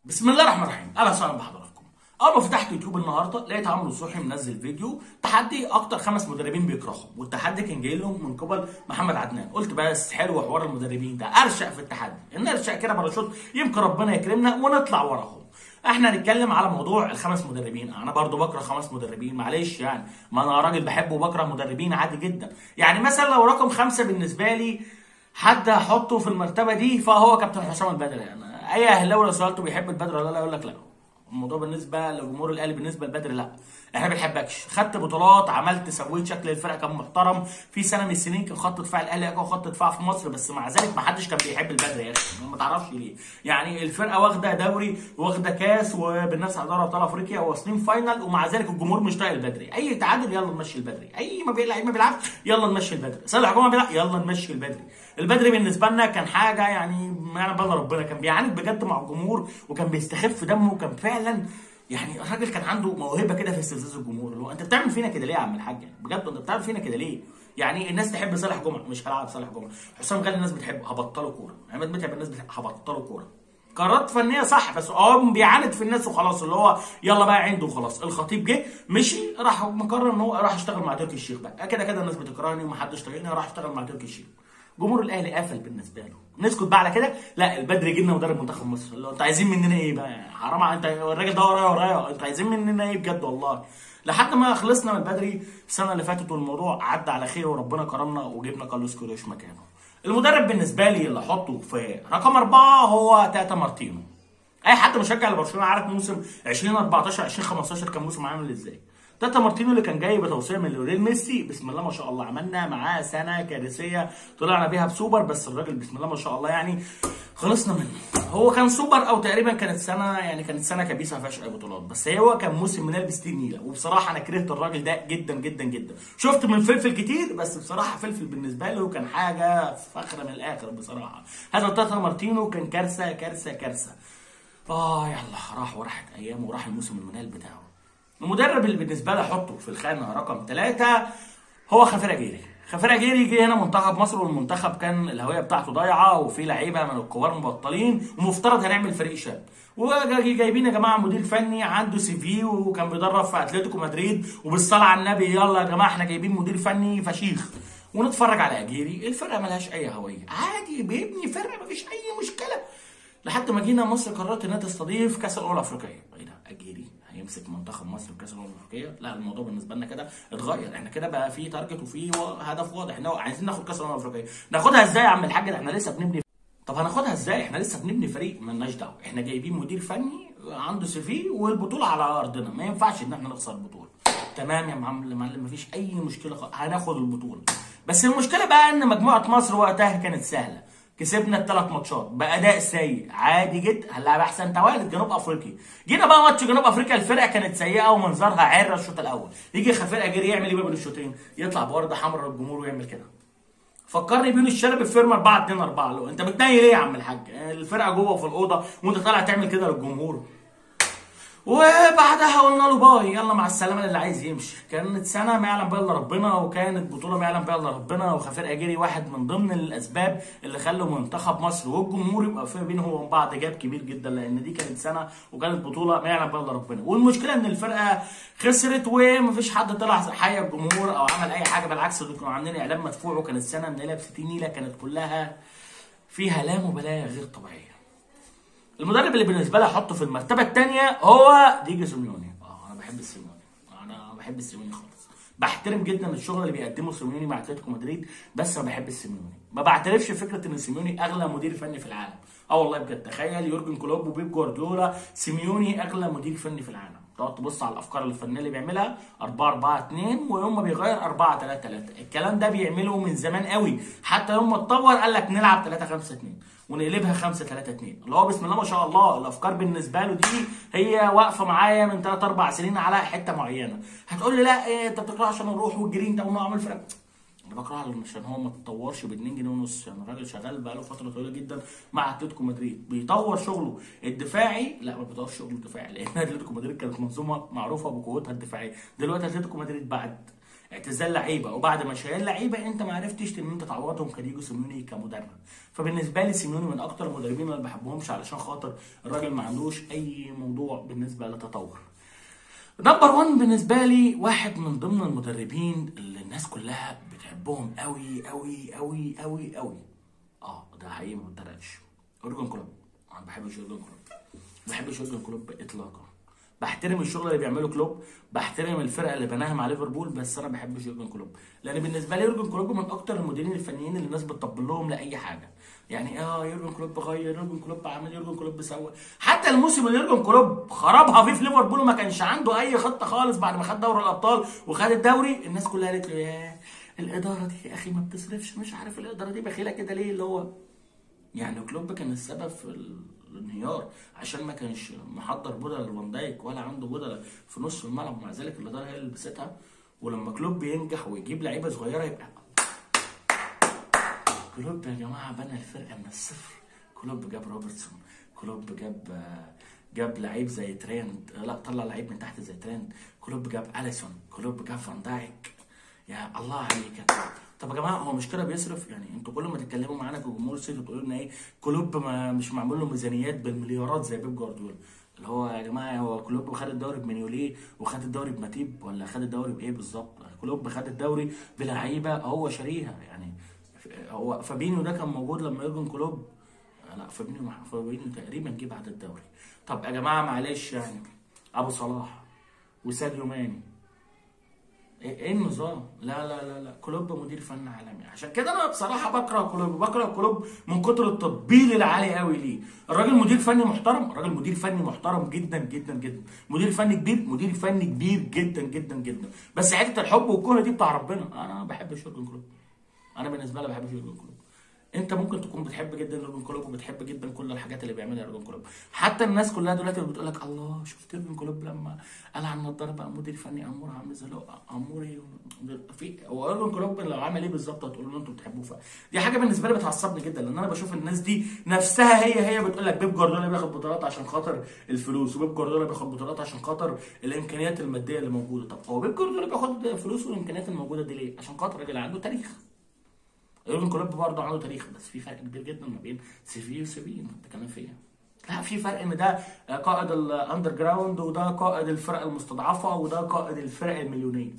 بسم الله الرحمن الرحيم اهلا وسهلا بحضراتكم اول ما فتحت يوتيوب النهارده لقيت عمرو صبحي منزل فيديو تحدي اكتر خمس مدربين بيكرههم والتحدي كان جاي لهم من قبل محمد عدنان قلت بس حلو حوار المدربين ده ارشق في التحدي ان ارشق كده باراشوت يمكن ربنا يكرمنا ونطلع وراهم احنا هنتكلم على موضوع الخمس مدربين انا برضو بكره خمس مدربين معلش يعني ما انا راجل بحب وبكره مدربين عادي جدا يعني مثلا لو رقم خمسة بالنسبه لي حد هحطه في المرتبه دي فهو كابتن حسام البدري يعني اي اهلاوي لو سالته بيحب البدري ولا لا يقول لك لا الموضوع بالنسبه لجمهور الاهلي بالنسبه لبدري لا احنا ما بنحبكش خدت بطولات عملت سويت شكل الفرقه كان محترم في سنه من السنين كان خط دفاع الاهلي اقوى خط دفاع في مصر بس مع ذلك ما حدش كان بيحب البدري يا اخي ما تعرفش ليه يعني الفرقه واخده دوري واخده كاس وبالناس على دوري ابطال افريقيا واصلين فاينل ومع ذلك الجمهور مش طايق البدري اي تعادل يلا نمشي البدري اي ما بيلعب ما بيلعبش يلا نمشي البدري صالح جمعه بيلعب يلا نمشي البدري البدري بالنسبه لنا كان حاجه يعني ما يعلم بها ربنا كان بيعاند بجد مع الجمهور وكان بيستخف دمه وكان فعلا يعني الراجل كان عنده موهبه كده في استفزاز الجمهور اللي هو انت بتعمل فينا كده ليه يا عم الحاج يعني بجد انت بتعمل فينا كده ليه؟ يعني الناس تحب صالح جمعه مش هلعب صالح جمعه حسام غالي الناس بتحب هبطله كوره عماد متعب الناس بتحب هبطله كوره قرارات فنيه صح بس هو بيعاند في الناس وخلاص اللي هو يلا بقى عنده وخلاص الخطيب جه مشي راح مقرر ان هو راح يشتغل مع تركي الشيخ بقى كده كده الناس بتكرهني ومحدش طايقني راح اشتغل مع تركي الشيخ جمهور الاهلي قفل بالنسبه له نسكت بقى على كده لا البدري جه لنا مدرب منتخب مصر اللي هو انتوا عايزين مننا ايه بقى حرام انت الراجل ده ورايا ورايا انتوا عايزين مننا ايه بجد والله لحد ما خلصنا من بدري السنه اللي فاتت والموضوع عدى على خير وربنا كرمنا وجبنا كارلوس كوريش مكانه المدرب بالنسبه لي اللي احطه في رقم اربعه هو تاتا مارتينو اي حد مشجع لبرشلونه عارف موسم 2014 2015 كان موسم عامل ازاي تاتا مارتينو اللي كان جاي بتوصيه من ليونيل ميسي بسم الله ما شاء الله عملنا معاه سنه كارثيه طلعنا بيها بسوبر بس الراجل بسم الله ما شاء الله يعني خلصنا منه هو كان سوبر او تقريبا كانت سنه يعني كانت سنه كبيسه ما فيهاش اي بطولات بس هو كان موسم منال بستين نيله وبصراحه انا كرهت الراجل ده جدا جدا جدا شفت من فلفل كتير بس بصراحه فلفل بالنسبه له كان حاجه فخره من الاخر بصراحه هذا تاتا مارتينو كان كارثه كارثه كارثه اه يلا راح وراحت ايامه وراح الموسم المنال بتاعه المدرب اللي بالنسبه لي احطه في الخانه رقم ثلاثة هو خفير جيري خفير جيري جه هنا منتخب مصر والمنتخب كان الهويه بتاعته ضايعه وفي لعيبه من الكبار مبطلين ومفترض هنعمل فريق شاب وجايبين يا جماعه مدير فني عنده سي في وكان بيدرب في اتلتيكو مدريد وبالصلاه على النبي يلا يا جماعه احنا جايبين مدير فني فشيخ ونتفرج على اجيري الفرقه ملهاش اي هويه عادي بيبني فرقه مفيش اي مشكله لحد ما جينا مصر قررت انها تستضيف كاس الامم الافريقيه ايه ده اجيري هيمسك منتخب مصر في كاس الامم الافريقيه لا الموضوع بالنسبه لنا كده اتغير احنا كده بقى في تارجت وفي هدف واضح احنا عايزين ناخد كاس الامم الافريقيه ناخدها ازاي يا عم الحاج ده احنا لسه بنبني طب هناخدها ازاي احنا لسه بنبني فريق مالناش دعوه احنا جايبين مدير فني عنده سي في والبطوله على ارضنا ما ينفعش ان احنا نخسر البطوله تمام يا معلم معلم مفيش اي مشكله خالص هناخد البطوله بس المشكله بقى ان مجموعه مصر وقتها كانت سهله كسبنا الثلاث ماتشات باداء سيء عادي جدا هنلعب احسن توالد جنوب افريقيا جينا بقى ماتش جنوب افريقيا الفرقه كانت سيئه ومنظرها عره الشوط الاول يجي خفير اجري يعمل ايه بين الشوطين يطلع بورده حمراء للجمهور ويعمل كده فكرني بيونس الشلبي في فيرما 4 2 4 لو انت بتنيل ايه يا عم الحاج الفرقه جوه في الاوضه وانت طالع تعمل كده للجمهور وبعدها قلنا له باي يلا مع السلامه اللي عايز يمشي كانت سنه ما يعلم بها الا ربنا وكانت بطوله ما يعلم بها الا ربنا وخفير اجيري واحد من ضمن الاسباب اللي خلوا منتخب مصر والجمهور يبقى في بينهم وبين بعض جاب كبير جدا لان دي كانت سنه وكانت بطوله ما يعلم بها الا ربنا والمشكله ان الفرقه خسرت ومفيش حد طلع حي الجمهور او عمل اي حاجه بالعكس دول كانوا عاملين اعلان مدفوع وكانت السنه منيله ب 60 نيله كانت كلها فيها لا مبالاه غير طبيعيه المدرب اللي بالنسبه لي احطه في المرتبه الثانيه هو ديجو سيميوني اه انا بحب السيميوني انا بحب السيميوني خالص بحترم جدا الشغل اللي بيقدمه سيميوني مع اتلتيكو مدريد بس انا بحب السيميوني ما بعترفش فكره ان سيميوني اغلى مدير فني في العالم اه والله بجد تخيل يورجن كلوب وبيب جوارديولا سيميوني اغلى مدير فني في العالم تقعد تبص على الافكار الفنيه اللي بيعملها 4 4 2 ويوم ما بيغير 4 3 3 الكلام ده بيعمله من زمان قوي حتى يوم ما اتطور قال لك نلعب 3 5 2 ونقلبها 5 3 2 اللي هو بسم الله ما شاء الله الافكار بالنسبه له دي هي واقفه معايا من 3 4 سنين على حته معينه هتقول لي لا إيه انت بتكره عشان نروح والجرين ده ونعمل فرق انا بكره عشان هو ما اتطورش ب 2 جنيه ونص يعني الراجل شغال بقاله فتره طويله جدا مع اتلتيكو مدريد بيطور شغله الدفاعي لا ما بيطورش شغله الدفاعي لان اتلتيكو مدريد كانت منظومه معروفه بقوتها الدفاعيه دلوقتي اتلتيكو مدريد بعد اعتزال لعيبه وبعد ما شال لعيبه انت ما عرفتش ان انت تعوضهم كديجو سيميوني كمدرب فبالنسبه لي سيميوني من اكتر المدربين اللي ما بحبهمش علشان خاطر الراجل ما عندوش اي موضوع بالنسبه للتطور نمبر 1 بالنسبه لي واحد من ضمن المدربين اللي الناس كلها بتحبهم قوي قوي قوي قوي قوي اه ده حقيقي ما بتدرقش يورجن كلوب انا ما بحبش يورجن كلوب ما بحبش يورجن كلوب اطلاقا بحترم الشغل اللي بيعمله كلوب بحترم الفرقه اللي بناها مع ليفربول بس انا ما بحبش يورجن كلوب لان بالنسبه لي يورجن كلوب من اكتر المديرين الفنيين اللي الناس بتطبل لهم لاي حاجه يعني اه يورجن كلوب غير يورجن كلوب عمل يورجن كلوب سوى حتى الموسم اللي يورجن كلوب خربها فيه في ليفربول وما كانش عنده اي خطه خالص بعد ما خد دوري الابطال وخد الدوري الناس كلها قالت له ياه الاداره دي يا اخي ما بتصرفش مش عارف الاداره دي بخيله كده ليه اللي هو يعني كلوب كان السبب في الانهيار عشان ما كانش محضر بدله لفان دايك ولا عنده بدله في نص الملعب ومع ذلك الاداره هي اللي لبستها ولما كلوب بينجح ويجيب لعيبه صغيره يبقى كلوب يا جماعه بنى الفرقه من الصفر كلوب جاب روبرتسون كلوب جاب جاب لعيب زي تريند لا طلع لعيب من تحت زي تريند كلوب جاب اليسون كلوب جاب فان دايك يا الله عليك طب يا جماعه هو مش كده بيصرف يعني انتوا كل ما تتكلموا معانا كجمهور السيتي تقولوا لنا ايه كلوب ما مش معمول له ميزانيات بالمليارات زي بيب جوارديولا اللي هو يا جماعه هو كلوب خد الدوري بمنيوليه وخد الدوري بماتيب ولا خد الدوري بايه بالظبط كلوب خد الدوري بلعيبه هو شاريها يعني هو فابينيو ده كان موجود لما يورجن كلوب لا فابينيو فابينيو تقريبا جه بعد الدوري طب يا جماعه معلش يعني ابو صلاح وساديو ماني ايه النظام؟ لا لا لا لا كلوب مدير فن عالمي عشان كده انا بصراحه بكره كلوب بكره كلوب من كتر التطبيل العالي قوي ليه الراجل مدير فني محترم الراجل مدير فني محترم جدا جدا جدا مدير فني كبير مدير فني كبير جدا جدا جدا بس حته الحب والكره دي بتاع ربنا انا ما بحبش يورجن كلوب انا بالنسبه لي ما بحبش يورجن كلوب انت ممكن تكون بتحب جدا يورجن كلوب وبتحب جدا كل الحاجات اللي بيعملها يورجن كلوب حتى الناس كلها دلوقتي بتقول لك الله شفت يورجن كلوب لما قلع النضاره بقى مدير فني امور عامل زي اموري في هو يورجن كلوب لو عمل ايه بالظبط هتقولوا له انتوا بتحبوه ف دي حاجه بالنسبه لي بتعصبني جدا لان انا بشوف الناس دي نفسها هي هي بتقول لك بيب جوارديولا بياخد بطولات عشان خاطر الفلوس وبيب جوارديولا بياخد بطولات عشان خاطر الامكانيات الماديه اللي موجوده طب هو بيب جوارديولا بياخد فلوس والامكانيات الموجوده دي ليه عشان خاطر راجل عنده تاريخ يورجن كلوب برضه عنده تاريخ بس في فرق كبير جدا ما بين سيفي وسيفي انت بتتكلم في ايه؟ لا في فرق ان ده قائد الاندر جراوند وده قائد الفرق المستضعفه وده قائد الفرق المليونيه.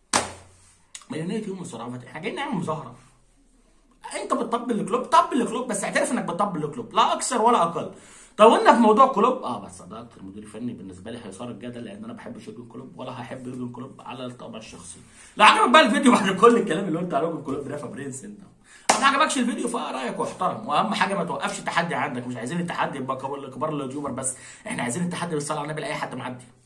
مليونيه يوم مستضعفه احنا جايين نعمل مظاهره. انت بتطبل لكلوب طبل لكلوب بس اعترف انك بتطبل لكلوب لا اكثر ولا اقل. طولنا في موضوع كلوب اه بس ده اكتر مدير فني بالنسبه لي هيثار الجدل لان انا ما بحبش يورجن كلوب ولا هحب يورجن كلوب على الطابع الشخصي. لو عجبك بقى الفيديو بعد كل الكلام اللي قلت على يورجن كلوب ده فبرنس انت. ما عجبكش الفيديو فرايك واحترم واهم حاجه ما توقفش التحدي عندك مش عايزين التحدي يبقى كبار اليوتيوبر بس احنا عايزين التحدي بالصلاه على النبي لاي حد معدي